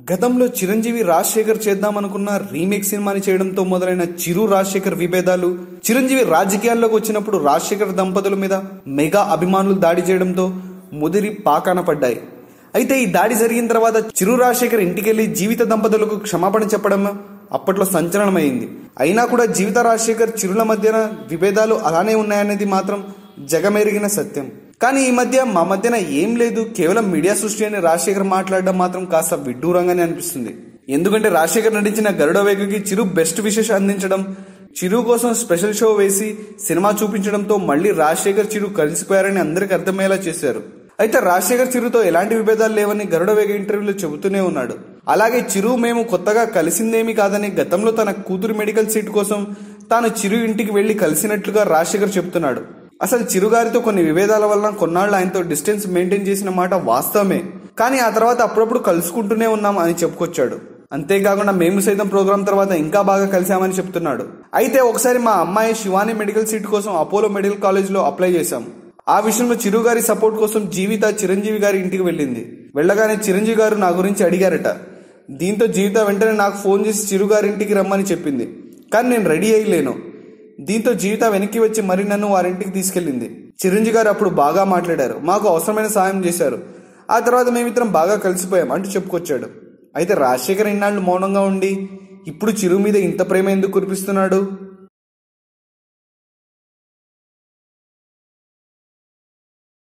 గతంలో చిరంజీవి రాజశేఖర్ చేద్దామనుకున్న రీమేక్ సినిమాని చేయడంతో మొదలైన చిరు రాజశేఖర్ విభేదాలు చిరంజీవి రాజకీయాల్లోకి వచ్చినప్పుడు రాజశేఖర్ దంపతుల మీద మెగా అభిమానులు దాడి చేయడంతో ముదిరి పాకాన పడ్డాయి అయితే ఈ దాడి జరిగిన తర్వాత చిరు రాజశేఖర్ ఇంటికెళ్లి జీవిత దంపతులకు క్షమాపణ చెప్పడం అప్పట్లో సంచలనమైంది అయినా కూడా జీవిత రాజశేఖర్ చిరుల మధ్యన విభేదాలు అలానే ఉన్నాయనేది మాత్రం జగమెరిగిన సత్యం కానీ ఈ మధ్య మా మధ్యన ఏం లేదు కేవలం మీడియా సృష్టి అని రాజశేఖర్ మాట్లాడడం మాత్రం కాస్త విడ్డూరంగానే అనిపిస్తుంది ఎందుకంటే రాజశేఖర్ నటించిన గరుడ వేగకి చిరు బెస్ట్ విశేష అందించడం చిరు కోసం స్పెషల్ షో వేసి సినిమా చూపించడంతో మళ్ళీ రాజశేఖర్ చిరు కలిసిపోయారని అందరికి అర్థమయ్యేలా చేశారు అయితే రాజశేఖర్ చిరుతో ఎలాంటి విభేదాలు లేవని గరుడ వేగ ఇంటర్వ్యూలో చెబుతూనే ఉన్నాడు అలాగే చిరు మేము కొత్తగా కలిసిందేమీ కాదని గతంలో తన కూతురు మెడికల్ సీట్ కోసం తాను చిరు ఇంటికి వెళ్లి కలిసినట్లుగా రాజశేఖర్ చెబుతున్నాడు అసలు చిరుగారితో కొన్ని విభేదాల వలన కొన్నాళ్ళు ఆయనతో డిస్టెన్స్ మెయింటైన్ చేసిన మాట వాస్తవమే కానీ ఆ తర్వాత అప్పుడప్పుడు కలుసుకుంటూనే ఉన్నాం అని చెప్పుకొచ్చాడు అంతేకాకుండా మేము సైతం ప్రోగ్రాం తర్వాత ఇంకా బాగా కలిసామని చెప్తున్నాడు అయితే ఒకసారి మా అమ్మాయి శివాని మెడికల్ సీట్ కోసం అపోలో మెడికల్ కాలేజ్ లో అప్లై చేశాం ఆ విషయంలో చిరు గారి సపోర్ట్ కోసం జీవిత చిరంజీవి గారి ఇంటికి వెళ్ళింది వెళ్ళగానే చిరంజీవి గారు నా గురించి అడిగారట దీంతో జీవిత వెంటనే నాకు ఫోన్ చేసి చిరు గారి ఇంటికి రమ్మని చెప్పింది కానీ నేను రెడీ అయ్యలేను దీంతో జీవిత వెనక్కి వచ్చి మరి నన్ను వారింటికి తీసుకెళ్లింది చిరంజీవి గారు అప్పుడు బాగా మాట్లాడారు మాకు అవసరమైన సాయం చేశారు ఆ తర్వాత మేమిద్దరం బాగా కలిసిపోయాం అంటూ చెప్పుకొచ్చాడు అయితే రాజశేఖర్ ఇన్నాళ్ళు మౌనంగా ఉండి ఇప్పుడు చిరు మీద ఇంత ప్రేమ ఎందుకు కురిపిస్తున్నాడు